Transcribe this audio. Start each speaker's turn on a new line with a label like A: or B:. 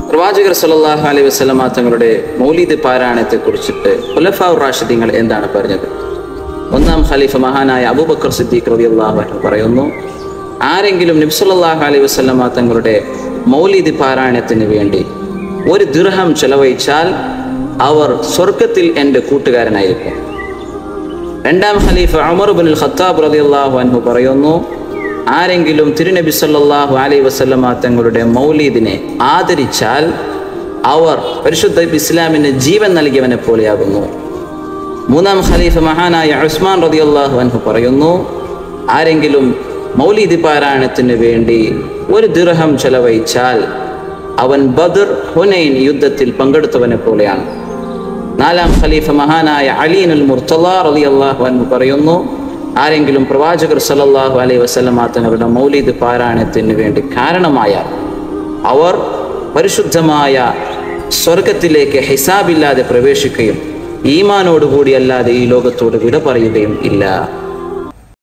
A: പ്രവാചകർ സല്ലല്ലാഹു അലൈഹി വസല്ലമ തങ്ങളുടെ മൗലിദ് പാരായണത്തെ കുറിച്ചിട്ട് ഖുലഫാ റാഷിദീങ്ങൾ എന്താണ് പറഞ്ഞത് ഒന്നാം ഖലീഫ മഹാനായ അബൂബക്കർ സിദ്ദീഖ് റളിയല്ലാഹു അൻഹു പറയുന്നു ആരെങ്കിലും നബി സല്ലല്ലാഹു അലൈഹി വസല്ലമ തങ്ങളുടെ മൗലിദ് പാരായണത്തിന് വേണ്ടി ഒരു ദിർഹം ചെലവഴിച്ചാൽ അവർ സ്വർഗത്തിൽ എൻ്റെ കൂട്ടുകാരനായിരിക്കും രണ്ടാം ഖലീഫ ഉമർ ബിൻ ഖത്താബ് റളിയല്ലാഹു അൻഹു പറയുന്നു ആരെങ്കിലും തിരുനബി സല്ലല്ലാഹു അലൈഹി വസല്ലമ തങ്ങളുടെ മൗലീദിനെ ആദരിച്ചാൽ അവർ പരിശുദ്ധ ഇസ്ലാമിന് ജീവൻ നൽകിയവനെ പോലെയാകുന്നു മൂന്നാം ഖലീഫ മഹാനായ ഉസ്മാൻ റളിയല്ലാഹു അൻഹു പറയുന്നു ആരെങ്കിലും മൗലീദ് പാരായണത്തിന് വേണ്ടി ഒരു ദിർഹം ചെലവഴിച്ചാൽ അവൻ ബദർ ഹുനൈൻ യുദ്ധത്തിൽ പങ്കെടുത്തവനെ പോലെയാണ് നാലാം ഖലീഫ മഹാനായ അലീനുൽ മുർത്തല റളിയല്ലാഹു അൻഹു പറയുന്നു ആരെങ്കിലും പ്രവാചകർ സല്ലല്ലാഹു അലൈഹി വസല്ലമ തങ്ങളുടെ മൗലിദ് പാരായണത്തിന് വേണ്ടി കാരണമായാൽ അവർ പരിശുദ്ധമായ സ്വർഗത്തിലേക്ക് ഹിസാബില്ലാതെ പ്രവേശിക്കുകയും ഈമാനോടുകൂടി അല്ലാതെ ഈ ലോകത്തോട് വിട പറയുകയും ഇല്ല